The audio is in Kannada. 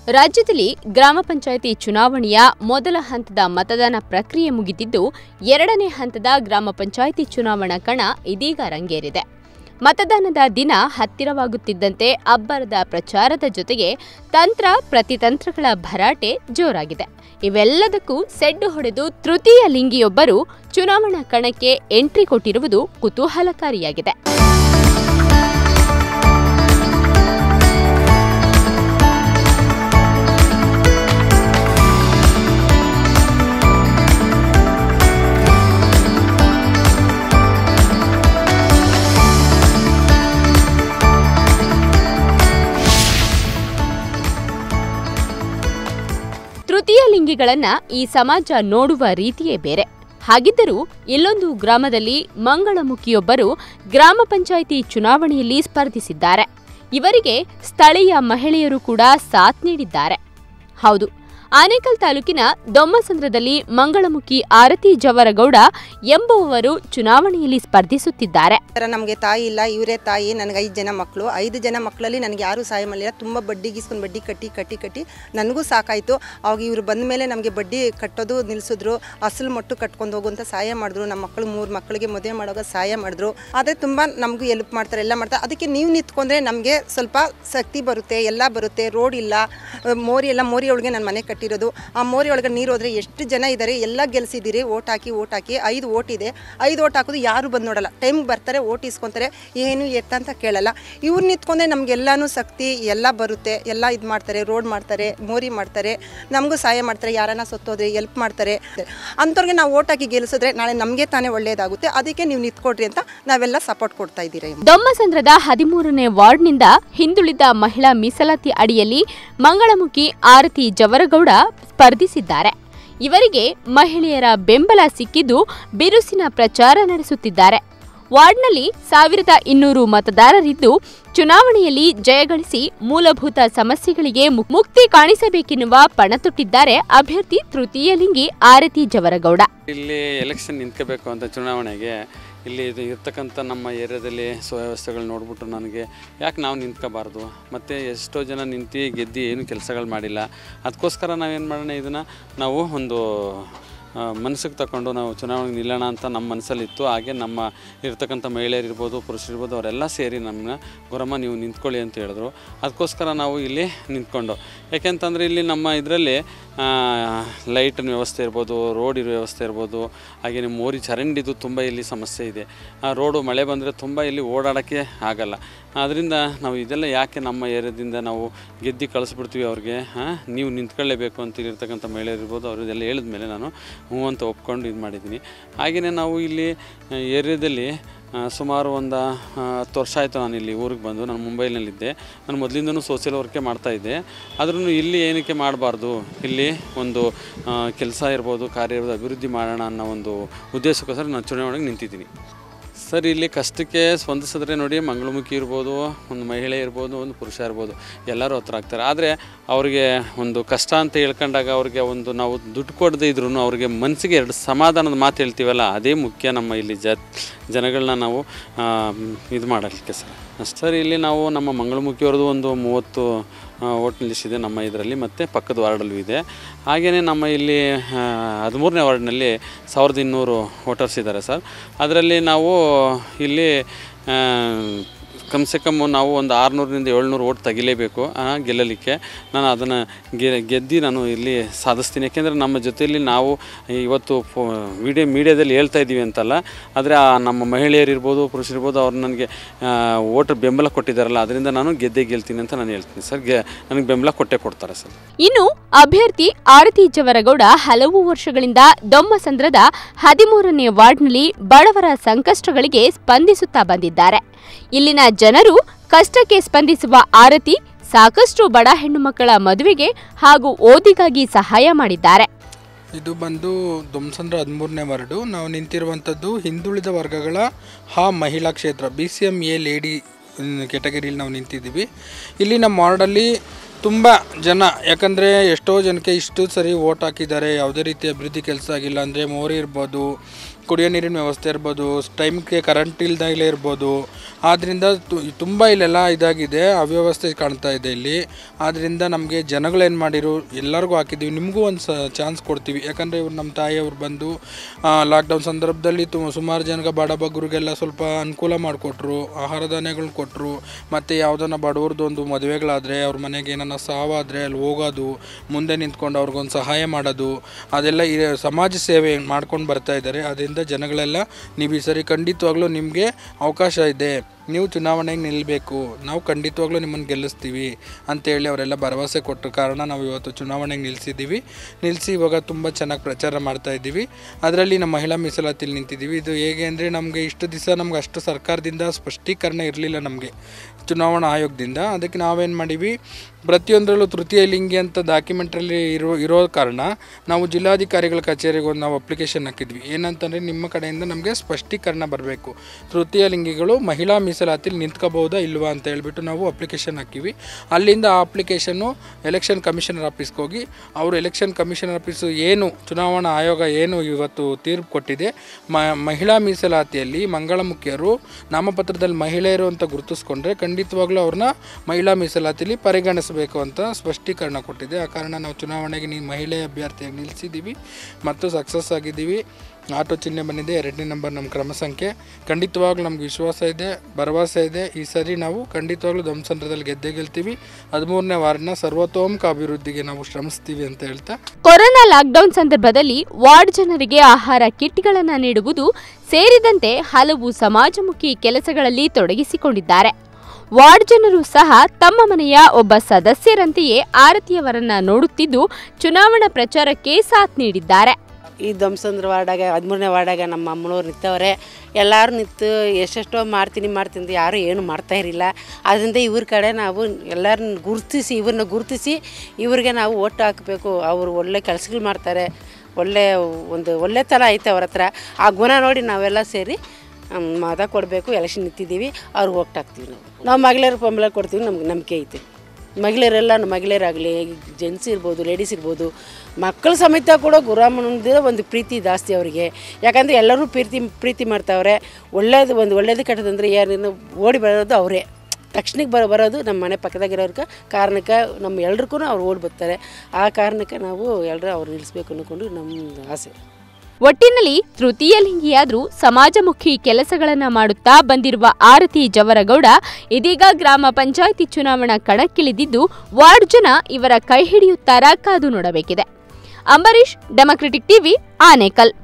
ರಾಜ್ಯದಲ್ಲಿ ಗ್ರಾಮ ಪಂಚಾಯಿತಿ ಚುನಾವಣೆಯ ಮೊದಲ ಹಂತದ ಮತದಾನ ಪ್ರಕ್ರಿಯೆ ಮುಗಿದಿದ್ದು ಎರಡನೇ ಹಂತದ ಗ್ರಾಮ ಪಂಚಾಯಿತಿ ಚುನಾವಣಾ ಕಣ ಇದೀಗ ರಂಗೇರಿದೆ ಮತದಾನದ ದಿನ ಹತ್ತಿರವಾಗುತ್ತಿದ್ದಂತೆ ಅಬ್ಬರದ ಪ್ರಚಾರದ ಜೊತೆಗೆ ತಂತ್ರ ಪ್ರತಿತಂತ್ರಗಳ ಭರಾಟೆ ಜೋರಾಗಿದೆ ಇವೆಲ್ಲದಕ್ಕೂ ಸೆಡ್ಡು ಹೊಡೆದು ತೃತೀಯ ಲಿಂಗಿಯೊಬ್ಬರು ಚುನಾವಣಾ ಕಣಕ್ಕೆ ಎಂಟ್ರಿ ಕೊಟ್ಟಿರುವುದು ಕುತೂಹಲಕಾರಿಯಾಗಿದೆ ತೃತೀಯ ಲಿಂಗಿಗಳನ್ನ ಈ ಸಮಾಜ ನೋಡುವ ರೀತಿಯೇ ಬೇರೆ ಹಾಗಿದ್ದರೂ ಇಲ್ಲೊಂದು ಗ್ರಾಮದಲ್ಲಿ ಮಂಗಳಮುಖಿಯೊಬ್ಬರು ಗ್ರಾಮ ಪಂಚಾಯಿತಿ ಚುನಾವಣೆಯಲ್ಲಿ ಸ್ಪರ್ಧಿಸಿದ್ದಾರೆ ಇವರಿಗೆ ಸ್ಥಳೀಯ ಮಹಿಳೆಯರು ಕೂಡ ಸಾಥ್ ನೀಡಿದ್ದಾರೆ ಹೌದು ಆನೇಕಲ್ ತಾಲೂಕಿನ ದೊಮ್ಮಸಂದ್ರದಲ್ಲಿ ಮಂಗಳಮುಖಿ ಆರತಿ ಜವರಗೌಡ ಎಂಬುವವರು ಚುನಾವಣೆಯಲ್ಲಿ ಸ್ಪರ್ಧಿಸುತ್ತಿದ್ದಾರೆ ಥರ ನಮಗೆ ತಾಯಿ ಇಲ್ಲ ಇವರೇ ತಾಯಿ ನನಗೆ ಐದು ಜನ ಮಕ್ಕಳು ಐದು ಜನ ಮಕ್ಕಳಲ್ಲಿ ನನಗೆ ಯಾರೂ ಸಹಾಯ ಮಾಡಲಿಲ್ಲ ತುಂಬ ಬಡ್ಡಿ ಗೀಸ್ಕೊಂಡು ಬಡ್ಡಿ ಕಟ್ಟಿ ಕಟ್ಟಿ ಕಟ್ಟಿ ನನಗೂ ಸಾಕಾಯಿತು ಅವಾಗ ಇವರು ಬಂದ ಮೇಲೆ ನಮಗೆ ಬಡ್ಡಿ ಕಟ್ಟೋದು ನಿಲ್ಲಿಸಿದ್ರು ಅಸಲು ಮಟ್ಟು ಕಟ್ಕೊಂಡು ಹೋಗುವಂಥ ಸಹಾಯ ಮಾಡಿದ್ರು ನಮ್ಮ ಮಕ್ಕಳು ಮೂರು ಮಕ್ಕಳಿಗೆ ಮದುವೆ ಮಾಡುವಾಗ ಸಹಾಯ ಮಾಡಿದ್ರು ಆದರೆ ತುಂಬ ನಮಗೂ ಎಲ್ಪ್ ಮಾಡ್ತಾರೆ ಎಲ್ಲ ಮಾಡ್ತಾರೆ ಅದಕ್ಕೆ ನೀವು ನಿಂತ್ಕೊಂಡ್ರೆ ನಮಗೆ ಸ್ವಲ್ಪ ಶಕ್ತಿ ಬರುತ್ತೆ ಎಲ್ಲ ಬರುತ್ತೆ ರೋಡ್ ಇಲ್ಲ ಅಹ್, ಮೋರಿ ಎಲ್ಲ ಮೋರಿ ಒಳಗೆ ನನ್ನ ಮನೆ ಕಟ್ಟಿರೋದು ಆ ಮೋರಿ ಒಳಗೆ ನೀರು ಹೋದ್ರೆ ಎಷ್ಟು ಜನ ಇದ್ದಾರೆ ಎಲ್ಲ ಗೆಲ್ಸಿದ್ದೀರಿ ಓಟ್ ಹಾಕಿ ಓಟ್ ಹಾಕಿ ಐದು ಓಟ್ ಇದೆ ಐದು ಓಟ್ ಹಾಕೋದು ಯಾರು ಬಂದು ನೋಡಲ್ಲ ಟೈಮ್ಗೆ ಬರ್ತಾರೆ ಓಟ್ ಇಸ್ಕೊಂತಾರೆ ಏನು ಎತ್ತ ಅಂತ ಕೇಳಲ್ಲ ಇವ್ರು ನಿಂತ್ಕೊಂಡ್ರೆ ನಮಗೆಲ್ಲನೂ ಶಕ್ತಿ ಎಲ್ಲ ಬರುತ್ತೆ ಎಲ್ಲ ಇದು ಮಾಡ್ತಾರೆ ರೋಡ್ ಮಾಡ್ತಾರೆ ಮೋರಿ ಮಾಡ್ತಾರೆ ನಮಗೂ ಸಹಾಯ ಮಾಡ್ತಾರೆ ಯಾರನ್ನ ಸತ್ತೋದ್ರೆ ಎಲ್ಪ್ ಮಾಡ್ತಾರೆ ಅಂಥವ್ರಿಗೆ ನಾವು ಓಟ್ ಹಾಕಿ ಗೆಲ್ಲಿಸಿದ್ರೆ ನಾಳೆ ನಮಗೆ ತಾನೇ ಒಳ್ಳೆಯದಾಗುತ್ತೆ ಅದಕ್ಕೆ ನೀವು ನಿಂತ್ಕೊಡ್ರಿ ಅಂತ ನಾವೆಲ್ಲ ಸಪೋರ್ಟ್ ಕೊಡ್ತಾ ಇದ್ದೀರಿ ದೊಮ್ಮಸಂದ್ರದ ಹದಿಮೂರನೇ ವಾರ್ಡ್ನಿಂದ ಹಿಂದುಳಿದ ಮಹಿಳಾ ಮೀಸಲಾತಿ ಅಡಿಯಲ್ಲಿ ಮಂಗಳಮುಖಿ ಆರತಿ ಜವರಗೌಡ ಸ್ಪರ್ಧಿಸಿದ್ದಾರೆ ಇವರಿಗೆ ಮಹಿಳೆಯರ ಬೆಂಬಲ ಸಿಕ್ಕಿದ್ದು ಬಿರುಸಿನ ಪ್ರಚಾರ ನಡೆಸುತ್ತಿದ್ದಾರೆ ವಾರ್ಡ್ನಲ್ಲಿ ಸಾವಿರದ ಇನ್ನೂರು ಮತದಾರರಿದ್ದು ಚುನಾವಣೆಯಲ್ಲಿ ಜಯಗಳಿಸಿ ಮೂಲಭೂತ ಸಮಸ್ಯೆಗಳಿಗೆ ಮು- ಮುಕ್ತಿ ಕಾಣಿಸಬೇಕೆನ್ನುವ ಪಣತೊಟ್ಟಿದ್ದಾರೆ ಅಭ್ಯರ್ಥಿ ತೃತೀಯ ಲಿಂಗಿ ಆರತಿ ಜವರಗೌಡ ಇಲ್ಲಿ ಎಲೆಕ್ಷನ್ ನಿಂತ್ಕೋಬೇಕು ಅಂತ ಚುನಾವಣೆಗೆ ಇಲ್ಲಿ ಇದು ಇರ್ತಕ್ಕಂಥ ನಮ್ಮ ಏರಿಯಾದಲ್ಲಿ ಸುವ್ಯವಸ್ಥೆಗಳು ನೋಡ್ಬಿಟ್ಟು ನನಗೆ ಯಾಕೆ ನಾವು ನಿಂತ್ಕೋಬಾರ್ದು ಮತ್ತು ಎಷ್ಟೋ ಜನ ನಿಂತು ಗೆದ್ದು ಏನು ಕೆಲಸಗಳು ಮಾಡಿಲ್ಲ ಅದಕ್ಕೋಸ್ಕರ ನಾವೇನು ಮಾಡೋಣ ಇದನ್ನು ನಾವು ಒಂದು ಮನಸ್ಸಿಗೆ ತಗೊಂಡು ನಾವು ಚುನಾವಣೆಗೆ ನಿಲ್ಲೋಣ ಅಂತ ನಮ್ಮ ಮನಸ್ಸಲ್ಲಿತ್ತು ಹಾಗೆ ನಮ್ಮ ಇರ್ತಕ್ಕಂಥ ಮಹಿಳೆಯರಿರ್ಬೋದು ಪುರುಷರಿರ್ಬೋದು ಅವರೆಲ್ಲ ಸೇರಿ ನಮ್ಮನ್ನ ಗುರಮ್ಮ ನೀವು ನಿಂತ್ಕೊಳ್ಳಿ ಅಂತ ಹೇಳಿದ್ರು ಅದಕ್ಕೋಸ್ಕರ ನಾವು ಇಲ್ಲಿ ನಿಂತ್ಕೊಂಡು ಯಾಕೆಂತಂದರೆ ಇಲ್ಲಿ ನಮ್ಮ ಇದರಲ್ಲಿ ಲೈಟಿನ ವ್ಯವಸ್ಥೆ ಇರ್ಬೋದು ರೋಡ್ ಇರೋ ವ್ಯವಸ್ಥೆ ಇರ್ಬೋದು ಹಾಗೆಯೇ ಮೋರಿ ಚರಂಡಿದು ತುಂಬ ಇಲ್ಲಿ ಸಮಸ್ಯೆ ಇದೆ ಆ ರೋಡು ಮಳೆ ಬಂದರೆ ತುಂಬ ಇಲ್ಲಿ ಓಡಾಡೋಕ್ಕೆ ಆಗಲ್ಲ ಅದರಿಂದ ನಾವು ಇದೆಲ್ಲ ಯಾಕೆ ನಮ್ಮ ಏರಿಯಾದಿಂದ ನಾವು ಗೆದ್ದು ಕಳಿಸ್ಬಿಡ್ತೀವಿ ಅವ್ರಿಗೆ ಹಾಂ ನೀವು ನಿಂತ್ಕೊಳ್ಳೇಬೇಕು ಅಂತ ಇರ್ತಕ್ಕಂಥ ಮಹಿಳೆಯರಿರ್ಬೋದು ಅವರಿಗೆಲ್ಲ ಹೇಳಿದ ಮೇಲೆ ನಾನು ಹ್ಞೂ ಅಂತ ಒಪ್ಕೊಂಡು ಇದು ಮಾಡಿದ್ದೀನಿ ಹಾಗೆಯೇ ನಾವು ಇಲ್ಲಿ ಆ, ಏರಿಯಾದಲ್ಲಿ ಆ, ಸುಮಾರು ಒಂದು ಆ, ಹತ್ತು ವರ್ಷ ಆಯಿತು ನಾನು ಇಲ್ಲಿ ಊರಿಗೆ ಬಂದು ನಾನು ಮುಂಬೈನಲ್ಲಿದ್ದೆ ನಾನು ಮೊದಲಿಂದನೂ ಸೋಷಿಯಲ್ ವರ್ಕೇ ಮಾಡ್ತಾಯಿದ್ದೆ ಆದ್ರೂ ಇಲ್ಲಿ ಏನಕ್ಕೆ ಮಾಡಬಾರ್ದು ಇಲ್ಲಿ ಒಂದು ಕೆಲಸ ಇರ್ಬೋದು ಕಾರ್ಯ ಇರ್ಬೋದು ಅಭಿವೃದ್ಧಿ ಮಾಡೋಣ ಅನ್ನೋ ಒಂದು ಉದ್ದೇಶಕ್ಕೋಸ್ಕರ ನಾನು ಚುನಾವಣೆಗೆ ನಿಂತಿದ್ದೀನಿ ಸರ್ ಇಲ್ಲಿ ಕಷ್ಟಕ್ಕೆ ಸ್ಪಂದಿಸಿದ್ರೆ ನೋಡಿ ಮಂಗಳಮುಖಿ ಇರ್ಬೋದು ಒಂದು ಮಹಿಳೆ ಇರ್ಬೋದು ಒಂದು ಪುರುಷ ಇರ್ಬೋದು ಎಲ್ಲರೂ ಹತ್ರ ಆಗ್ತಾರೆ ಆದರೆ ಅವ್ರಿಗೆ ಒಂದು ಕಷ್ಟ ಅಂತ ಹೇಳ್ಕೊಂಡಾಗ ಅವ್ರಿಗೆ ಒಂದು ನಾವು ದುಡ್ಡು ಕೊಡದೇ ಇದ್ರೂ ಅವ್ರಿಗೆ ಮನಸ್ಸಿಗೆ ಎರಡು ಸಮಾಧಾನದ ಮಾತು ಹೇಳ್ತೀವಲ್ಲ ಅದೇ ಮುಖ್ಯ ನಮ್ಮ ಇಲ್ಲಿ ಜ ಜನಗಳನ್ನ ನಾವು ಇದು ಮಾಡಲಿಕ್ಕೆ ಸರ್ ಅಷ್ಟೇ ಸರ್ ಇಲ್ಲಿ ನಾವು ನಮ್ಮ ಮಂಗಳಮುಖಿಯವ್ರದ್ದು ಒಂದು ಮೂವತ್ತು ಓಟ್ ಲಿಸ್ಟ್ ಇದೆ ನಮ್ಮ ಇದರಲ್ಲಿ ಮತ್ತು ಪಕ್ಕದ ವಾರ್ಡಲ್ಲೂ ಇದೆ ಹಾಗೆಯೇ ನಮ್ಮ ಇಲ್ಲಿ ಆ, ಹದಿಮೂರನೇ ವಾರ್ಡ್ನಲ್ಲಿ ಸಾವಿರದ ಇನ್ನೂರು ವೋಟರ್ಸ್ ಇದ್ದಾರೆ ಸರ್ ಅದರಲ್ಲಿ ನಾವು ಇಲ್ಲಿ ಆ, ಕಮ್ ಸೆ ಕಮ್ ನಾವು ಒಂದು ಆರುನೂರರಿಂದ ಏಳ್ನೂರು ಓಟ್ ತೆಗಿಲೇಬೇಕು ಆ, ಗೆಲ್ಲಲಿಕ್ಕೆ ನಾನು ಅದನ್ನು ಗೆ ಗೆದ್ದು ನಾನು ಇಲ್ಲಿ ಸಾಧಿಸ್ತೀನಿ ಯಾಕೆಂದರೆ ನಮ್ಮ ಜೊತೆಯಲ್ಲಿ ನಾವು ಇವತ್ತು ಫೋ ವಿಡಿಯೋ ಮೀಡಿಯಾದಲ್ಲಿ ಹೇಳ್ತಾ ಇದ್ದೀವಿ ಅಂತಲ್ಲ ಆದರೆ ಆ ನಮ್ಮ ಮಹಿಳೆಯರಿರ್ಬೋದು ಪುರುಷರಿರ್ಬೋದು ಅವ್ರು ನನಗೆ ಓಟ್ ಬೆಂಬಲ ಕೊಟ್ಟಿದ್ದಾರಲ್ಲ ಅದರಿಂದ ನಾನು ಗೆದ್ದೇ ಗೆಲ್ತೀನಿ ಅಂತ ನಾನು ಹೇಳ್ತೀನಿ ಸರ್ ಗೆ ನನಗೆ ಬೆಂಬಲ ಕೊಟ್ಟೇ ಕೊಡ್ತಾರೆ ಸರ್ ಇನ್ನು ಅಭ್ಯರ್ಥಿ ಆರತಿ ಜವರಗೌಡ ಹಲವು ವರ್ಷಗಳಿಂದ ದೊಮ್ಮಸಂದ್ರದ ಹದಿಮೂರನೇ ವಾರ್ಡ್ನಲ್ಲಿ ಬಡವರ ಸಂಕಷ್ಟಗಳಿಗೆ ಸ್ಪಂದಿಸುತ್ತಾ ಬಂದಿದ್ದಾರೆ ಇಲ್ಲಿನ ಜನರು ಕಷ್ಟಕ್ಕೆ ಸ್ಪಂದಿಸುವ ಆರತಿ ಸಾಕಷ್ಟು ಬಡ ಹೆಣ್ಣು ಮಕ್ಕಳ ಮದುವೆಗೆ ಹಾಗೂ ಓದಿಗಾಗಿ ಸಹಾಯ ಮಾಡಿದ್ದಾರೆ ಇದು ಬಂದು ದುಮ್ಸಂದ್ರ ಹದಿಮೂರನೇ ವಾರ್ಡು ನಾವು ನಿಂತಿರುವಂಥದ್ದು ಹಿಂದುಳಿದ ವರ್ಗಗಳ ಹಾ ಮಹಿಳಾ ಕ್ಷೇತ್ರ B C M A lady ಕೆಟಗರಿಯಲ್ಲಿ ನಾವು ನಿಂತಿದ್ದೀವಿ ಇಲ್ಲಿ ನಮ್ಮ ವಾರ್ಡಲ್ಲಿ ತುಂಬ ಜನ ಯಾಕಂದರೆ ಎಷ್ಟೋ ಜನಕ್ಕೆ ಇಷ್ಟು ಸರಿ ಓಟ್ ಹಾಕಿದ್ದಾರೆ ಯಾವುದೇ ರೀತಿ ಅಭಿವೃದ್ಧಿ ಕೆಲಸ ಆಗಿಲ್ಲ ಅಂದರೆ ಮೋರಿ ಇರ್ಬೋದು ಕುಡಿಯೋ ನೀರಿನ ವ್ಯವಸ್ಥೆ ಇರ್ಬೋದು ಟೈಮ್ಗೆ ಕರೆಂಟ್ ಇಲ್ದಾಗಲೇ ಇರ್ಬೋದು ಆದ್ದರಿಂದ ತುಂಬ ಇಲ್ಲೆಲ್ಲ ಇದಾಗಿದೆ ಅವ್ಯವಸ್ಥೆ ಕಾಣ್ತಾ ಇದೆ ಇಲ್ಲಿ ಆದ್ದರಿಂದ ನಮಗೆ ಜನಗಳೇನು ಮಾಡಿರು ಎಲ್ಲರಿಗೂ ಹಾಕಿದ್ದೀವಿ ನಿಮಗೂ ಒಂದು ಸ ಚಾನ್ಸ್ ಕೊಡ್ತೀವಿ ಯಾಕಂದರೆ ಇವ್ರು ನಮ್ಮ ತಾಯಿಯವ್ರು ಬಂದು ಲಾಕ್ಡೌನ್ ಸಂದರ್ಭದಲ್ಲಿ ತು ಸುಮಾರು ಜನಕ್ಕೆ ಬಡ ಬಗ್ಗರಿಗೆಲ್ಲ ಸ್ವಲ್ಪ ಅನುಕೂಲ ಮಾಡಿಕೊಟ್ರು ಆಹಾರ ಧಾನ್ಯಗಳನ್ನ ಕೊಟ್ಟರು ಮತ್ತು ಯಾವುದನ್ನ ಬಡವ್ರದ್ದು ಒಂದು ಮದುವೆಗಳಾದರೆ ಅವ್ರ ಮನೆಗೆ ಏನಾರ ಸಾವಾದರೆ ಅಲ್ಲಿ ಹೋಗೋದು ಮುಂದೆ ನಿಂತ್ಕೊಂಡು ಅವ್ರಿಗೊಂದು ಸಹಾಯ ಮಾಡೋದು ಅದೆಲ್ಲ ಈ ಸಮಾಜ ಸೇವೆ ಮಾಡ್ಕೊಂಡು ಬರ್ತಾ ಇದ್ದಾರೆ ಅದರಿಂದ ಜನಗಳೆಲ್ಲ ನೀವು ಈ ಸರಿ ಖಂಡಿತವಾಗ್ಲೂ ನಿಮಗೆ ಅವಕಾಶ ಇದೆ ನೀವು ಚುನಾವಣೆಗೆ ನಿಲ್ಲಬೇಕು ನಾವು ಖಂಡಿತವಾಗ್ಲೂ ನಿಮ್ಮನ್ನು ಗೆಲ್ಲಿಸ್ತೀವಿ ಅಂತೇಳಿ ಅವರೆಲ್ಲ ಭರವಸೆ ಕೊಟ್ಟ ಕಾರಣ ನಾವು ಇವತ್ತು ಚುನಾವಣೆಗೆ ನಿಲ್ಲಿಸಿದ್ದೀವಿ ನಿಲ್ಲಿಸಿ ಇವಾಗ ತುಂಬ ಚೆನ್ನಾಗಿ ಪ್ರಚಾರ ಮಾಡ್ತಾ ಇದ್ದೀವಿ ಅದರಲ್ಲಿ ನಮ್ಮ ಮಹಿಳಾ ಮೀಸಲಾತಿಲಿ ನಿಂತಿದ್ದೀವಿ ಇದು ಹೇಗೆ ಅಂದರೆ ನಮಗೆ ಇಷ್ಟು ದಿವಸ ನಮ್ಗೆ ಅಷ್ಟು ಸರ್ಕಾರದಿಂದ ಸ್ಪಷ್ಟೀಕರಣ ಇರಲಿಲ್ಲ ನಮಗೆ ಚುನಾವಣಾ ಆಯೋಗದಿಂದ ಅದಕ್ಕೆ ನಾವೇನು ಮಾಡೀವಿ ಪ್ರತಿಯೊಂದರಲ್ಲೂ ತೃತೀಯ ಲಿಂಗಿ ಅಂತ ಡಾಕ್ಯುಮೆಂಟ್ರಲ್ಲಿ ಇರೋ ಇರೋ ಕಾರಣ ನಾವು ಜಿಲ್ಲಾಧಿಕಾರಿಗಳ ಕಚೇರಿಗೆ ಒಂದು ನಾವು ಅಪ್ಲಿಕೇಶನ್ ಹಾಕಿದ್ವಿ ಏನಂತಂದರೆ ನಿಮ್ಮ ಕಡೆಯಿಂದ ನಮಗೆ ಸ್ಪಷ್ಟೀಕರಣ ಬರಬೇಕು ತೃತೀಯ ಲಿಂಗಿಗಳು ಮಹಿಳಾ ಮೀಸಲಾತಿಲಿ ನಿಂತ್ಕೋಬಹುದಾ ಇಲ್ವಾ ಅಂತ ಹೇಳ್ಬಿಟ್ಟು ನಾವು ಅಪ್ಲಿಕೇಶನ್ ಹಾಕಿವಿ ಅಲ್ಲಿಂದ ಆ ಅಪ್ಲಿಕೇಶನ್ನು ಎಲೆಕ್ಷನ್ ಕಮಿಷನರ್ ಆಫೀಸ್ಗೆ ಹೋಗಿ ಅವರು ಎಲೆಕ್ಷನ್ ಕಮಿಷನರ್ ಆಫೀಸು ಏನು ಚುನಾವಣಾ ಆಯೋಗ ಏನು ಇವತ್ತು ತೀರ್ಪು ಕೊಟ್ಟಿದೆ ಮ ಮಹಿಳಾ ಮೀಸಲಾತಿಯಲ್ಲಿ ಮಂಗಳಮುಖಿಯರು ನಾಮಪತ್ರದಲ್ಲಿ ಮಹಿಳೆಯರು ಅಂತ ಗುರುತಿಸ್ಕೊಂಡ್ರೆ ಖಂಡಿತವಾಗ್ಲೂ ಅವ್ರನ್ನ ಮಹಿಳಾ ಮೀಸಲಾತಿಲಿ ಪರಿಗಣಿಸಬೇಕು ಅಂತ ಸ್ಪಷ್ಟೀಕರಣ ಕೊಟ್ಟಿದೆ ಆ ಕಾರಣ ನಾವು ಚುನಾವಣೆಗೆ ನೀವು ಮಹಿಳೆ ಅಭ್ಯರ್ಥಿಯಾಗಿ ನಿಲ್ಲಿಸಿದ್ದೀವಿ ಮತ್ತು ಸಕ್ಸಸ್ ಆಗಿದ್ದೀವಿ ಆಟೋ ಚಿಹ್ನೆ ಬಂದಿದೆ ಎರಡನೇ ನಂಬರ್ ನಮ್ಮ ಕ್ರಮ ಸಂಖ್ಯೆ ಖಂಡಿತವಾಗ್ಲೂ ನಮ್ಗೆ ವಿಶ್ವಾಸ ಇದೆ ಭರವಸೆ ಇದೆ ಈ ಸರಿ ನಾವು ಖಂಡಿತವಾಗ್ಲೂ ಧ್ವಂಸಂದ್ರದಲ್ಲಿ ಗೆದ್ದೇ ಗೆಲ್ತೀವಿ ಹದಿಮೂರನೇ ವಾರ್ಡ್ನ ಸರ್ವತೋಮುಖ ಅಭಿವೃದ್ಧಿಗೆ ನಾವು ಶ್ರಮಿಸ್ತೀವಿ ಅಂತ ಹೇಳ್ತಾ ಕೊರೋನಾ ಲಾಕ್ಡೌನ್ ಸಂದರ್ಭದಲ್ಲಿ ವಾರ್ಡ್ ಜನರಿಗೆ ಆಹಾರ ಕಿಟ್ಗಳನ್ನು ನೀಡುವುದು ಸೇರಿದಂತೆ ಹಲವು ಸಮಾಜಮುಖಿ ಕೆಲಸಗಳಲ್ಲಿ ತೊಡಗಿಸಿಕೊಂಡಿದ್ದಾರೆ ವಾರ್ಡ್ ಜನರು ಸಹ ತಮ್ಮ ಮನೆಯ ಒಬ್ಬ ಸದಸ್ಯರಂತೆಯೇ ಆರತಿಯವರನ್ನ ನೋಡುತ್ತಿದ್ದು ಚುನಾವಣಾ ಪ್ರಚಾರಕ್ಕೆ ಸಾಥ್ ನೀಡಿದ್ದಾರೆ ಈ ಧ್ವಂಸಂದ್ರ ವಾರ್ಡಾಗ ಹದಿಮೂರನೇ ವಾರ್ಡಾಗ ನಮ್ಮ ಅಮ್ಮನವ್ರು ನಿಂತವ್ರೆ ಎಲ್ಲರೂ ನಿಂತು ಎಷ್ಟೆಷ್ಟೋ ಮಾಡ್ತೀನಿ ಮಾಡ್ತೀನಿ ಅಂತ ಯಾರೂ ಏನು ಮಾಡ್ತಾ ಇರಲಿಲ್ಲ ಅದರಿಂದ ಇವ್ರ ಕಡೆ ನಾವು ಎಲ್ಲರನ್ನ ಗುರುತಿಸಿ ಇವ್ರನ್ನ ಗುರುತಿಸಿ ಇವ್ರಿಗೆ ನಾವು ಓಟ್ ಹಾಕಬೇಕು ಅವರು ಒಳ್ಳೆ ಕೆಲಸಗಳು ಮಾಡ್ತಾರೆ ಒಳ್ಳೆ ಒಂದು ಒಳ್ಳೆತನ ಐತೆ ಅವ್ರ ಹತ್ರ ಆ ಗುಣ ನೋಡಿ ನಾವೆಲ್ಲ ಸೇರಿ ಹ್ಮ್, ಮತ ಕೊಡಬೇಕು ಎಲೆಕ್ಷನ್ ನಿಂತಿದ್ದೀವಿ ಅವ್ರಿಗೆ ಓಟ್ ಹಾಕ್ತೀವಿ ನಾವು ನಾವು ಮಹಿಳೆಯರು ಬೆಂಬಲ ಕೊಡ್ತೀವಿ ನಮ್ಗೆ ನಂಬಿಕೆ ಐತೆ ಮಹಿಳೆಯರೆಲ್ಲ ಮಹಿಳೆಯರಾಗಲಿ ಜೆಂಟ್ಸ್ ಇರ್ಬೋದು ಲೇಡೀಸ್ ಇರ್ಬೋದು ಮಕ್ಕಳ ಸಮೇತ ಕೂಡ ಗುರಾಮನಿಂದ ಒಂದು ಪ್ರೀತಿ ಜಾಸ್ತಿ ಅವರಿಗೆ ಯಾಕಂದರೆ ಎಲ್ಲರೂ ಪ್ರೀತಿ ಪ್ರೀತಿ ಮಾಡ್ತಾವ್ರೆ ಒಳ್ಳೇದು ಒಂದು ಒಳ್ಳೇದು ಕೆಟ್ಟದಂದ್ರೆ ಯಾರನ್ನು ಓಡಿ ಬರೋದು ಅವರೇ ತಕ್ಷಣಕ್ಕೆ ಬರೋ ಬರೋದು ನಮ್ಮ ಮನೆ ಪಕ್ಕದಾಗಿರೋರ್ಗೆ ಕಾರಣಕ್ಕೆ ನಮ್ಮ ಎಲ್ರಿಗೂ ಅವ್ರು ಓಡಿ ಬರ್ತಾರೆ ಆ ಕಾರಣಕ್ಕೆ ನಾವು ಎಲ್ಲರೂ ಅವ್ರು ನಿಲ್ಲಿಸ್ಬೇಕು ಅಂದ್ಕೊಂಡು ನಮ್ಮ ಆಸೆ ಒಟ್ಟಿನಲ್ಲಿ ತೃತೀಯ ಲಿಂಗಿಯಾದ್ರೂ ಸಮಾಜಮುಖಿ ಕೆಲಸಗಳನ್ನ ಮಾಡುತ್ತಾ ಬಂದಿರುವ ಆರತಿ ಜವರಗೌಡ ಇದೀಗ ಗ್ರಾಮ ಪಂಚಾಯಿತಿ ಚುನಾವಣಾ ಕಣಕ್ಕಿಳಿದಿದ್ದು ವಾರ್ಡ್ ಜನ ಇವರ ಕೈ ಹಿಡಿಯುತ್ತಾರಾ ಕಾದು ನೋಡಬೇಕಿದೆ ಅಂಬರೀಶ್ ಡೆಮೊಕ್ರೆಟಿಕ್ ಟಿವಿ ಆನೇಕಲ್